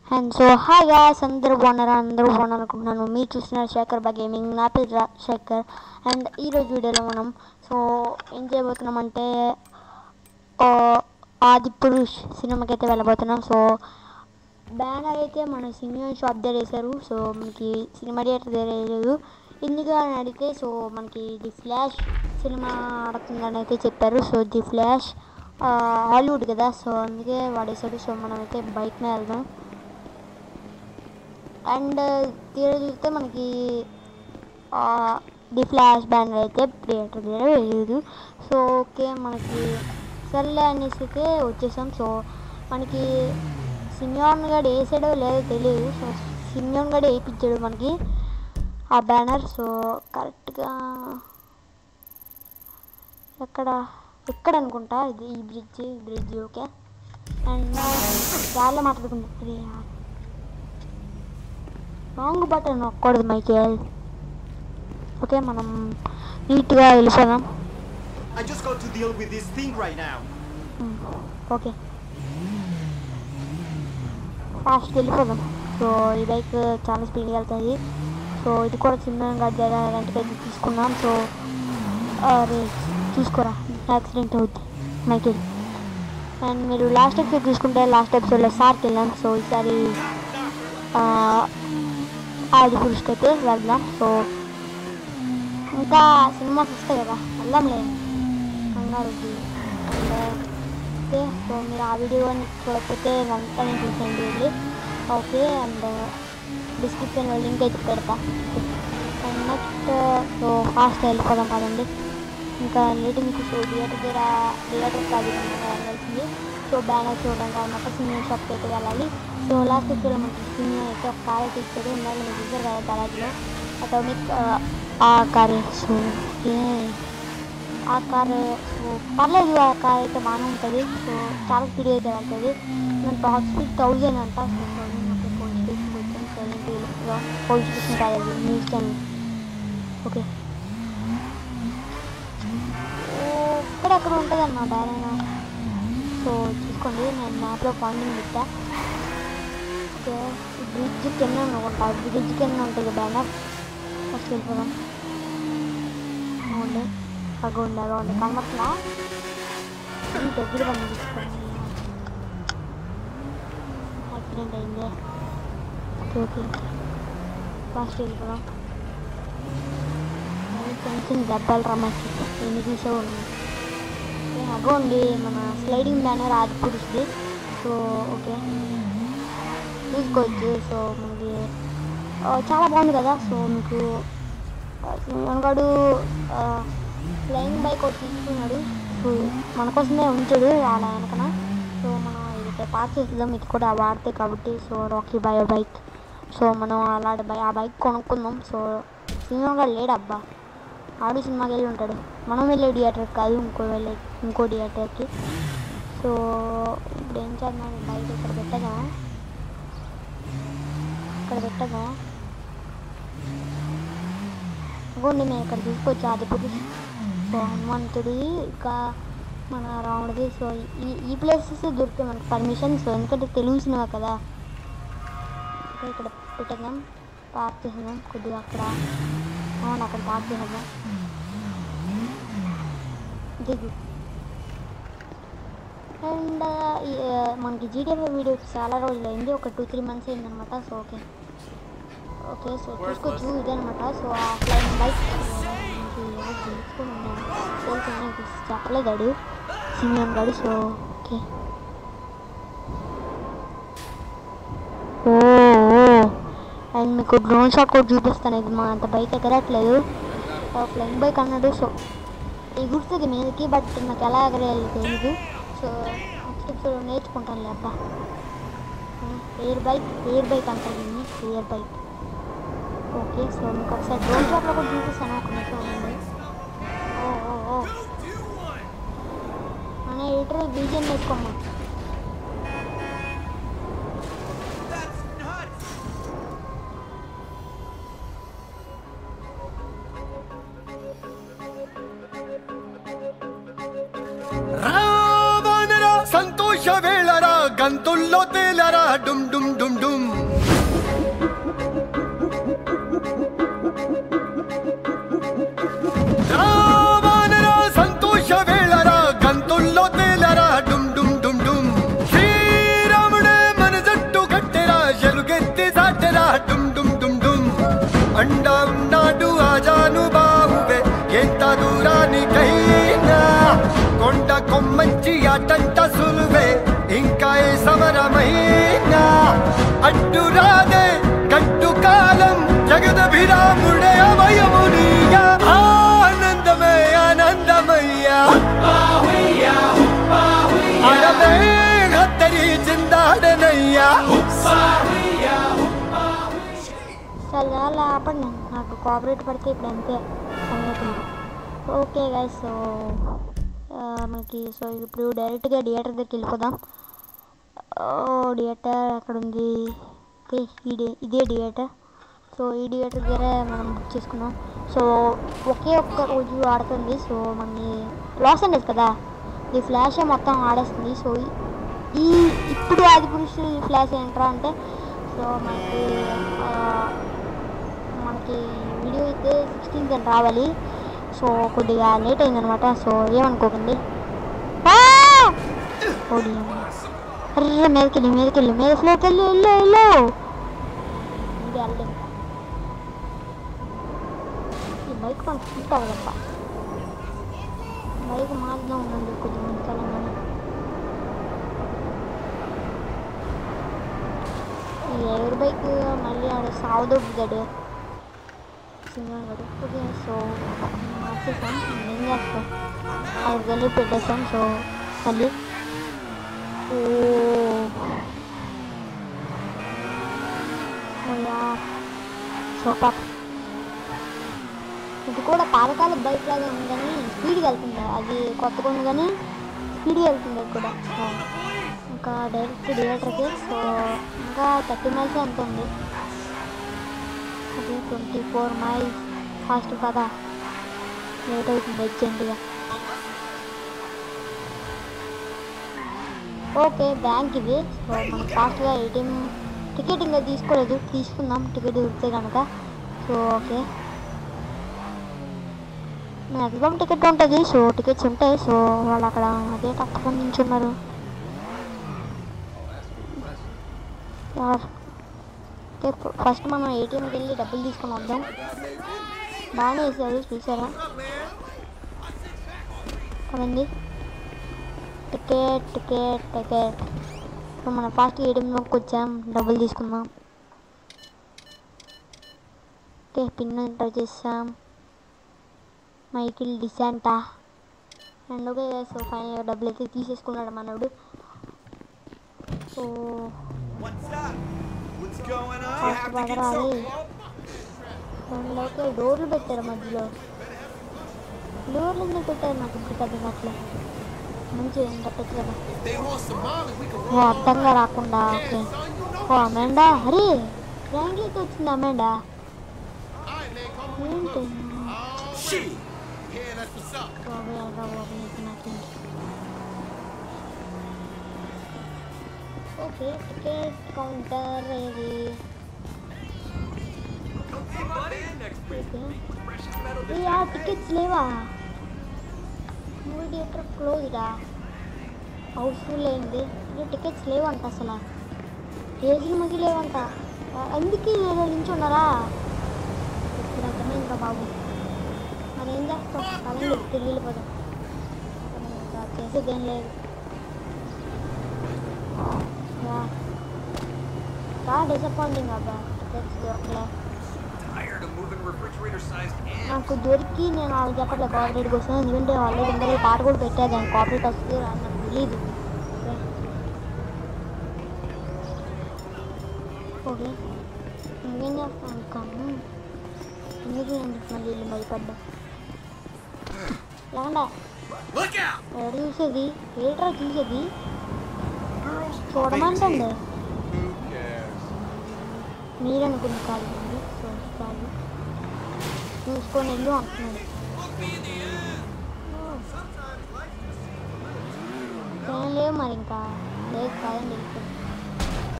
And so hi gas అందరూ బాగున్నారా అందరూ బాగున్నారు అనుకుంటున్నాను మీరు చూస్తున్నారు శేఖర్ బా గేమింగ్ నా పేరు రా- శేఖర్ అండ్ ఈరోజు వీడియోలో మనం సో ఏం చేయబోతున్నామంటే ఓ, ఆది పురుష్ సినిమాకి అయితే వెళ్ళబోతున్నాం సో బ్యానర్ అయితే మన సినిమా షాప్ దగ్గర వేశారు సో మనకి సినిమా థియేటర్ దగ్గర వేయలేదు ఎందుకు అని అడిగితే సో మనకి ది ఫ్లాష్ సినిమా ఆడుతుందని అయితే చెప్పారు సో ది ఫ్లాష్ ఆ, హాలీవుడ్ కదా సో అందుకే వాడేశాడు సో మనమైతే బైక్నే వెళ్దాం అండ్ తీరా చూస్తే మనకి ఆ, ది ఫ్లాష్ బ్యానర్ అయితే థియేటర్ దగ్గర వేయలేదు సో ఓకే మనకి సర్లే అనేసి అయితే వచ్చేసాం సో మనకి సిమియాన్ గడు వేసాడో లేదో తెలియదు సో సిమియాన్ గడు వేయించాడు మనకి ఆ బ్యానర్ సో కరెక్ట్గా ఎక్కడ ఎక్కడ అనుకుంటా ఇది ఈ బ్రిడ్జ్ ఈ బ్రిడ్జ్ ఓకే అండ్ గాల్లో మాట్లాడుకుంటా రాంగ్ బటన్ నొక్కకూడదు మైకేల్ ఓకే మనం నీట్గా వెళ్ళిపోదాం I just got to deal with this thing right now. Um, okay fast వెళ్ళిపోదాం సో ఈ బైక్ చాలా స్పీడ్గా వెళ్తుంది సో ఇది కూడా చిన్నగా జర రెంట్కి అయితే తీసుకున్నాం సో అరే చూసుకోరా యాక్సిడెంట్ అవుద్ది మైకేల్ అండ్ మీరు లాస్ట్ ఎపిసోడ్ చూసుకుంటే లాస్ట్ ఎపిసోడ్లో సార్కి వెళ్ళాం సో ఈసారి ఆ, ఆది పురుషుకి అయితే వెళ్దాం సో ఇంకా సినిమాస్ వస్తాయి కదా వెళ్దాంలే కంగారు వద్దు. అండ్ ఓకే సో మీరు ఆ వీడియోని చూడకపోతే వెంటనే చూసేయండి వెళ్ళి ఓకే అండ్ డిస్క్రిప్షన్లో లింక్ అయితే పెడతా అండ్ నెక్స్ట్ సో ఫాస్ట్ వెళ్ళిపోదాం పదండి ఇంకా లేట్ మీకు సో థియేటర్ దగ్గర థియేటర్ కాదు వెళ్ళాల్సింది సో బ్యానర్ చూడడానికి అనమాట సినిమా షాప్కి అయితే వెళ్ళాలి సో లాస్ట్ ఎపిసోడ్లో మనకి సినిమా అయితే ఒక కార్ అయితే ఇచ్చాడు ఇందాక మీరు చూసారు కదా గరాజ్లో అటోమిక్ ఆ కార్ సో ఓకే ఆ కార్ సో పర్లేదు ఆ కార్ అయితే బాగానే ఉంటుంది సో చాలా స్పీడ్ అయితే వెళ్తుంది మన టాప్ స్పీడ్ థౌజండ్ అంట సో థౌజండ్ ఓకే పోలీస్ స్టేషన్కి వచ్చాం సెవెంటీ పోలీస్ స్టేషన్ కాదు అది న్యూస్ ఛానల్ ఓకే ఎక్కడెక్కడ ఉంటుంది అన్నమాట ఏదైనా సో చూసుకోండి నేను మ్యాప్లో పాయింటింగ్ పెట్టా ఓకే బ్రిడ్జ్ కింద అనుకుంటా బ్రిడ్జ్ కింద ఉంటుంది బ్యానర్ ఫస్ట్ వెళ్ళిపోదాం అవునండి అగోండి అగోండి కనబట్లా ఈ దగ్గర కనిపిస్తుంది యాక్సిడెంట్ అయింది ఓకే ఓకే ఫాస్ట్ వెళ్ళిపోదాం అది కొంచెం దెబ్బలు రమ్మకి ఎన్ని తీసే ఉన్నాయి ఓకే, అగోండి మన స్లైడింగ్ బ్యానర్ ఆది పురుషుది సో ఓకే చూసుకోవచ్చు సో మనకి ఆ, చాలా బాగుంది కదా సో మీకు మనగాడు ఫ్లయింగ్ బైక్ ఒకటి తీసుకున్నాడు సో మన కోసమే ఉంచాడు అలా వెనకన సో మనం ఇది పాస్ చేద్దాం ఇది కూడా వాడితే కాబట్టి so Rocky by bike so మనం అలాంటి బై ఆ బైక్ కొనుక్కుందాం సో సినిమాగా లేడు అబ్బా ఆడు సినిమాకి వెళ్ళి ఉంటాడు మనం వెళ్ళే థియేటర్ కాదు ఇంకో వెళ్ళే ఇంకో థియేటర్కి సో ఇప్పుడు ఏం చేద్దాం బైక్ ఇక్కడ పెట్టదా ఇక్కడ పెట్టదా ఇదిగోండి మేము ఇక్కడ చూసుకోవచ్చు ఆదిపురి సో హనుమంతుడి ఇంకా మన రాముడిది సో ఈ ఈ ప్లేసెస్ దొరుకుతాయి మనకి పర్మిషన్ సో ఎందుకంటే తెలుగు సినిమా కదా ఓకే, ఇక్కడ పెట్టేద్దాం పార్క్ చేసేద్దాం కొద్దిగా అక్కడ అవును అక్కడ పార్క్ చేసేద్దాం దిగు అండ్ మనకి జీటీఎఫ్ వీడియో చాలా రోజులు అయింది ఒక టూ త్రీ మంత్స్ అయిందనమాట సో ఓకే ఓకే సో చూసుకోవచ్చు ఇదనమాట సో ఆ ఫ్లైన్ బైక్ చెప్పలేదు అడు సిమియన్ గాడు సో ఓకే ఓ అండ్ మీకు డ్రోన్ షాట్ కూడా చూపిస్తాను ఇది మా అంత బైక్ ఎగరట్లేదు ఫ్లైన్ బైక్ అన్నాడు సో ఎగురుతుంది మీదకి బట్ నాకు ఎలా ఎగరేయాలి తెలియదు సో నెక్స్ట్ ఎపిసోడ్ నేర్చుకుంటాను అబ్బా ఎయిర్ బైక్ ఎయిర్ బైక్ అంటారు దీన్ని ఎయిర్ బైక్ ఓకే సో మీకు ఒకసారి డ్రోన్ షాట్లో కూడా చూపిస్తాను ఒక నిమిషం ఉండండి ఓ ఓ ఓ మన ఎడిటర్ బీజిఎం వేసుకోమ్మా రావణరా సంతోష వేళరా గంతుల్లో తేలరా డుమ్ డుమ్ డుమ్ డుమ్ అడ్డు రాదే గట్టు కాలం జగదభిరాముడే అభయమునీయ ఆనందమే ఆనందమయ్యా అడవే హత్తరి చిందాడనయ్యా చాలా చాలా ఆపండి నాకు కోఆపరేట్ పడితే ఇప్పుడు అంతే సంగతి ఓకే గైస్ సో మనకి సో ఇప్పుడు డైరెక్ట్గా థియేటర్ దగ్గరికి వెళ్ళిపోదాం థియేటర్ అక్కడ ఉంది ఓకే ఈ డి- ఇదే థియేటర్ సో ఈ థియేటర్ దగ్గర మనం బుక్ చేసుకున్నాం సో ఒకే ఒక్క రోజు ఆడుతుంది సో మనకి లాస్ ఏంజల్స్ కదా ఈ ఫ్లాష్ మొత్తం ఆడేస్తుంది సో ఈ- ఈ ఇప్పుడు ఆది పురుషులు ఈ ఫ్లాష్ ఏంట్రా అంటే సో మనకి ఆ, మనకి వీడియో అయితే సిక్స్టీన్త్ అని రావాలి సో కొద్దిగా లేట్ అయిందనమాట సో ఏమనుకోకండి ఆ! ఓడి అమ్మ. అర్రే మీదకి వెళ్ళి మీదకి వెళ్ళి మీద ఫ్లోకి వెళ్ళి వెళ్ళు వెళ్ళు ఇది వెళ్ళండి ఈ బైక్ మనం చూస్తావు తప్ప బైక్ మార్గం ఉండండి కొంచెం ముందుకెళ్ళంగానే ఈ ఎయిర్ బైక్ మళ్ళీ ఆడ సావదొబ్బుతాడు సింగల్ గడు ఓకే సో మార్చేసాం ఏం చేస్తాం అది వెళ్ళి పెట్టేసాం సో మళ్ళీ ఓ ఓయా సూపర్ ఇది కూడా పాతకాల బైక్ లాగా ఉంది కానీ స్పీడ్గా వెళ్తుంది అది కొత్తగా ఉంది కానీ స్పీడ్గా వెళ్తుంది అది కూడా సో ఇంకా డైరెక్ట్ థియేటర్కి సో ఇంకా థర్టీ మైల్స్ ఎంత ఉంది అది ట్వంటీ ఫోర్ మైల్స్ ఫాస్ట్ కదా లేట్ అవుతుంది అర్జెంటుగా ఓకే బ్యాంక్ ఇది సో మనం ఫాస్ట్గా ఏటీఎం టికెట్ ఇంకా తీసుకోలేదు తీసుకుందాం టికెట్ దొరికితే కనుక సో ఓకే మ్యాక్సిమం టికెట్ ఉంటుంది సో టికెట్స్ ఉంటాయి సో వాళ్ళు అక్కడ అదే తప్పకుండా నించున్నారు ఓకే ఫస్ట్ మనం ఏటీఎంకి వెళ్ళి డబ్బులు తీసుకొని వద్దాం బాగానే వేసారు చూసారా అదండి టికెట్ టికెట్ టికెట్ ఇప్పుడు మనం ఫాస్ట్ ఏటీఎంలోకి వచ్చాం డబ్బులు తీసుకుందాం ఓకే పిన్ ఎంటర్ చేసాం Michael De Santa and okay so ఫైనల్గా డబ్బులు అయితే తీసేసుకున్నాడు మనోడు so What's up? What's going on? Fast పడరాలి దానిలోకి డోర్లు పెట్టారు మధ్యలో డోర్లు ఎందుకు పెట్టారు నాకు ఇప్పుడు అర్థం అట్లా మంచిగా ఏం పెట్టచ్చు కదా ఓ అర్థంగా రాకుండా ఓకే ఓ అమెండా అరే ర్యాంక్లోకి వచ్చింది అమెండా ఏంటి బాబు ఎలాగా బాబు నీకు నాకేంటి ఓకే టికెట్ కౌంటర్ ఏది ఓకే ఏ ఆ టికెట్స్ లేవా మూవీ థియేటర్ క్లోజ్డా హౌస్ఫుల్ అయింది అంటే టికెట్స్ లేవంట అసలు ఏ సినిమాకి లేవంట ఆ, అందుకే ఏదో నించున్నారా ఇప్పుడు అర్థమైందిరా బాబు మరి ఏం చేస్తాం అలాగే తిరిగి వెళ్ళిపోదాం ఇంకా చేసేది ఏం లేదు యా. చాలా డిసప్పాయింటింగ్ అబ్బా టికెట్స్ దొరకలే Tired of moving refrigerator-sized ants. నాకు దొరికి నేను వాళ్ళకి చెప్పట్లే కోఆపరేట్ కోసం ఎందుకంటే ఆల్రెడీ ఇందరూ పాట కూడా పెట్టారు దాని కోఆపరేట్ వస్తుంది అని నాకు తెలియదు ఓకే ఇంకేం చేస్తాను ఇంకా ఎందుకు ఎందుకు మళ్ళీ వీళ్ళు భయపడ్డా లేకుండా Look out! ఎక్కడ చూసేది ఏట్రా చూసేది చూడమంటండి Who cares? మీరనుకున్న కాదు అండి సో కాదు చూసుకొని వెళ్ళు అంటున్నాడు ఏం లేవు మరి ఇంకా లేదు కాదండి వెళ్ళిపోయి